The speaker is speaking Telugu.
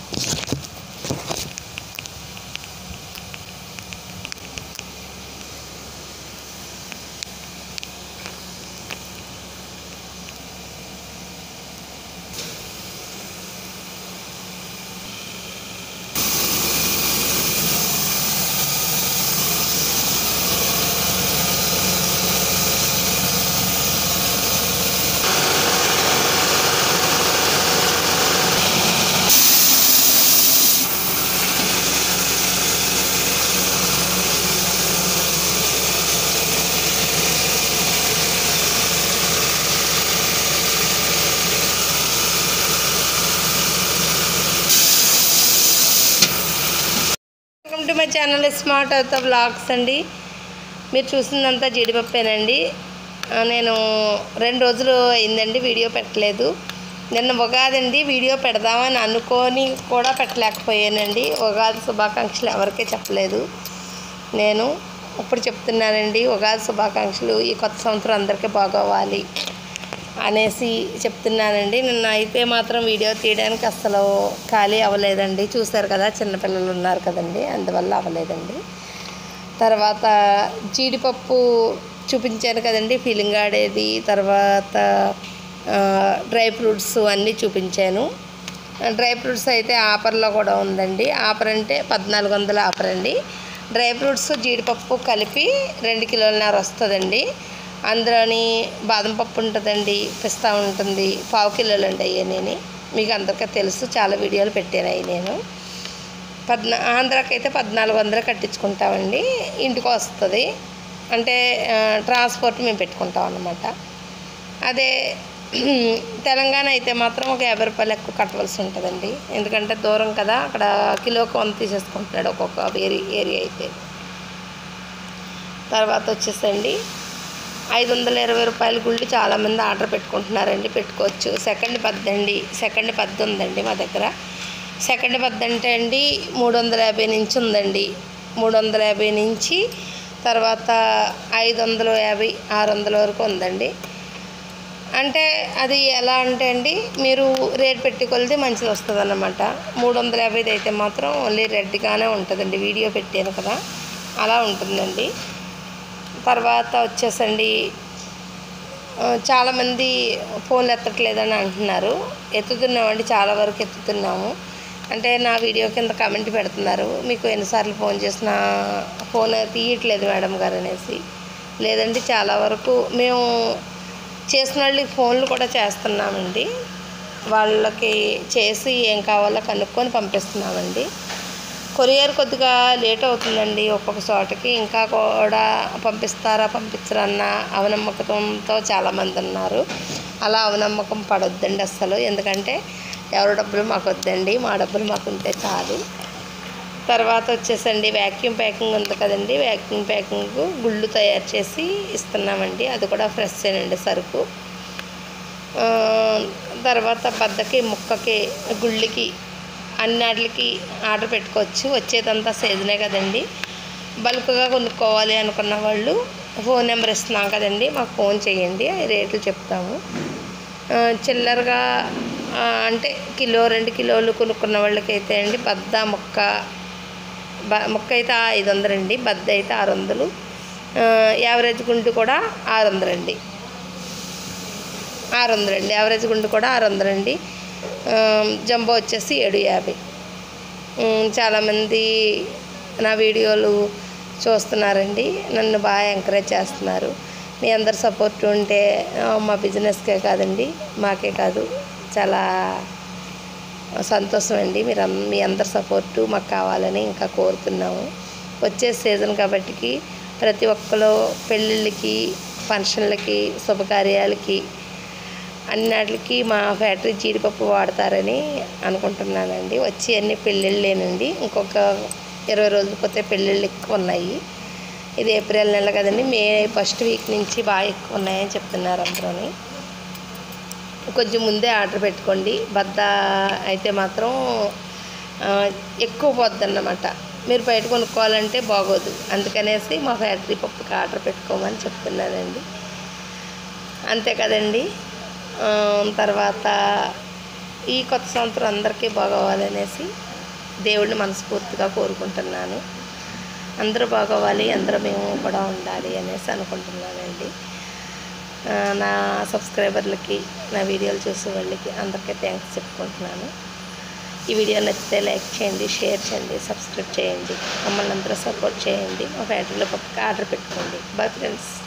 welcome to my channel smart అవుతా బ్లాగ్స్ అండి మీరు చూసిందంతా జీడిపప్పేనండి ఆ, నేను రెండు రోజులు అయిందండి వీడియో పెట్టలేదు నిన్న ఉగాది అండి వీడియో పెడదామని అనుకొని కూడా పెట్టలేకపోయానండి ఉగాది శుభాకాంక్షలు ఎవరికీ చెప్పలేదు నేను ఇప్పుడు చెప్తున్నానండి ఉగాది శుభాకాంక్షలు ఈ కొత్త సంవత్సరం అందరికీ బాగోవాలి అనేసి చెప్తున్నానండి నిన్న అయితే మాత్రం వీడియో తీయడానికి అస్సలు ఖాళీ అవ్వలేదండి చూశారు కదా చిన్నపిల్లలు ఉన్నారు కదండి అందువల్ల అవ్వలేదండి తర్వాత జీడిపప్పు చూపించాను కదండి ఫీలింగ్ ఆడేది తర్వాత ఆ, డ్రై ఫ్రూట్స్ అన్నీ చూపించాను డ్రై ఫ్రూట్స్ అయితే ఆఫర్లో కూడా ఉందండి ఆఫర్ అంటే పద్నాలుగు వందల ఆఫర్ అండి డ్రై ఫ్రూట్స్ జీడిపప్పు కలిపి రెండు కిలోలన్నర వస్తుందండి అందులోని బాదం పప్పు ఉంటుందండి పిస్తా ఉంటుంది పావు కిలోలు అండి అయ్యాని మీకు అందరికీ తెలుసు చాలా వీడియోలు పెట్టాను అవి నేను పద్నా ఆంధ్రాకి అయితే పద్నాలుగు వందలు కట్టించుకుంటామండి ఇంటికి వస్తుంది అంటే ఆ, ట్రాన్స్పోర్ట్ మేము పెట్టుకుంటాం అన్నమాట అదే తెలంగాణ అయితే మాత్రం ఒక యాభై రూపాయలు ఎక్కువ కట్టవలసి ఉంటుందండి ఎందుకంటే దూరం కదా అక్కడ కిలోకి వంద తీసేసుకుంటున్నాడు ఒక్కొక్క ఏరియా ఏరియా అయితే తర్వాత వచ్చేసండి ఐదు వందల ఇరవై రూపాయల గుళ్ళు చాలామంది ఆర్డర్ పెట్టుకుంటున్నారండి పెట్టుకోవచ్చు సెకండ్ పద్దు అండి సెకండ్ పద్దు ఉందండి మా దగ్గర సెకండ్ పద్దు అంటే అండి మూడు వందల యాభై నుంచి ఉందండి మూడు వందల యాభై నుంచి తర్వాత ఐదు వందల యాభై ఆరు వందల వరకు ఉందండి అంటే అది ఎలా అంటే అండి మీరు రేట్ పెట్టుకొలితే మంచిది వస్తుంది అన్నమాట మూడు వందల యాభైది అయితే మాత్రం ఓన్లీ రెడ్గానే ఉంటుందండి వీడియో పెట్టాను కదా అలా ఉంటుందండి తర్వాత వచ్చేసండి ఆ, చాలామంది ఫోన్లు ఎత్తట్లేదని అంటున్నారు ఎత్తుతున్నామండి చాలా వరకు ఎత్తుతున్నాము అంటే నా వీడియో కింద కమెంట్ పెడుతున్నారు మీకు ఎన్నిసార్లు ఫోన్ చేసినా ఫోన్ తీయట్లేదు మేడం గారు అనేసి లేదండి చాలా వరకు మేము చేసిన వాళ్ళకి ఫోన్లు కూడా చేస్తున్నామండి వాళ్ళకి చేసి ఏం కావాలో కనుక్కొని పంపిస్తున్నామండి కొరియర్ కొద్దిగా లేట్ అవుతుందండి ఒక్కొక్క చోటకి ఇంకా కూడా పంపిస్తారా పంపించరా అన్న అవనమ్మకంతో చాలామంది ఉన్నారు అలా అవనమ్మకం పడొద్దండి అస్సలు ఎందుకంటే ఎవరి డబ్బులు మాకు వద్దండి మా డబ్బులు మాకు ఉంటే చాలు తర్వాత వచ్చేసండి వ్యాక్యూమ్ ప్యాకింగ్ ఉంది కదండి వ్యాక్యూమ్ ప్యాకింగ్ గుళ్ళు తయారు చేసి ఇస్తున్నామండి అది కూడా ఫ్రెష్ అండి సరుకు ఆ, తర్వాత బద్దకి ముక్కకి గుళ్ళకి అన్నిటికి ఆర్డర్ పెట్టుకోవచ్చు వచ్చేదంతా సీజనే కదండి బల్క్గా కొనుక్కోవాలి అనుకున్న వాళ్ళు ఫోన్ నెంబర్ ఇస్తున్నాం కదండి మాకు ఫోన్ చేయండి రేట్లు చెప్తాము ఆ, చిల్లరగా ఆ, అంటే కిలో రెండు కిలోలు కొనుక్కున్న వాళ్ళకైతే అండి బద్ద ముక్క బ ముక్క అయితే ఐదు వందలండి బద్ద అయితే ఆరు వందలు ఆ, యావరేజ్ గుండు కూడా ఆరు వందలండి ఆరు వందలండి యావరేజ్ గుండు కూడా ఆరు వందలండి ఆ, జంబో వచ్చేసి ఏడు యాభై ఉమ్, చాలామంది నా వీడియోలు చూస్తున్నారండి నన్ను బాగా ఎంకరేజ్ చేస్తున్నారు మీ అందరి సపోర్ట్ ఉంటే ఆ, మా బిజినెస్కే కాదండి మాకే కాదు చాలా సంతోషం అండి మీరు అన్- మీ అందరి సపోర్టు మాకు కావాలని ఇంకా కోరుతున్నాము వచ్చే సీజన్ కాబట్టికి ప్రతి ఒక్కరు పెళ్ళిళ్ళకి ఫంక్షన్లకి శుభకార్యాలకి అన్నిటికి మా ఫ్యాక్టరీ జీడిపప్పు వాడతారని అనుకుంటున్నానండి వచ్చి అన్ని పెళ్ళిళ్ళేనండి ఇంకొక ఇరవై రోజులు పోతే పెళ్ళిళ్ళు ఎక్కువ ఉన్నాయి ఇది ఏప్రిల్ నెల కదండి మే ఫస్ట్ వీక్ నుంచి బాగా ఎక్కువ ఉన్నాయని చెప్తున్నారు అందరూని కొంచెం ముందే ఆర్డర్ పెట్టుకోండి బద్ద అయితే మాత్రం ఆ, ఎక్కువ పోద్ది అన్నమాట మీరు బయట కొనుక్కోవాలంటే బాగోదు అందుకనేసి మా ఫ్యాక్టరీ పప్పుకి ఆర్డర్ పెట్టుకోమని చెప్తున్నానండి అంతే కదండి ఆ, తర్వాత ఈ కొత్త సంవత్సరం అందరికీ బాగోవాలనేసి దేవుడిని మనస్ఫూర్తిగా కోరుకుంటున్నాను అందరూ బాగోవాలి అందరూ మేము కూడా ఉండాలి అనేసి అనుకుంటున్నానండి ఆ, నా సబ్స్క్రైబర్లకి నా వీడియోలు చూసే వాళ్ళకి అందరికీ థ్యాంక్స్ చెప్పుకుంటున్నాను ఈ వీడియో నచ్చితే లైక్ చేయండి షేర్ చేయండి సబ్స్క్రైబ్ చేయండి మమ్మల్ని అందరూ సపోర్ట్ చేయండి మా ఫ్యాక్టరీలో పప్పుకి ఆర్డర్ పెట్టుకోండి బాయ్ ఫ్రెండ్స్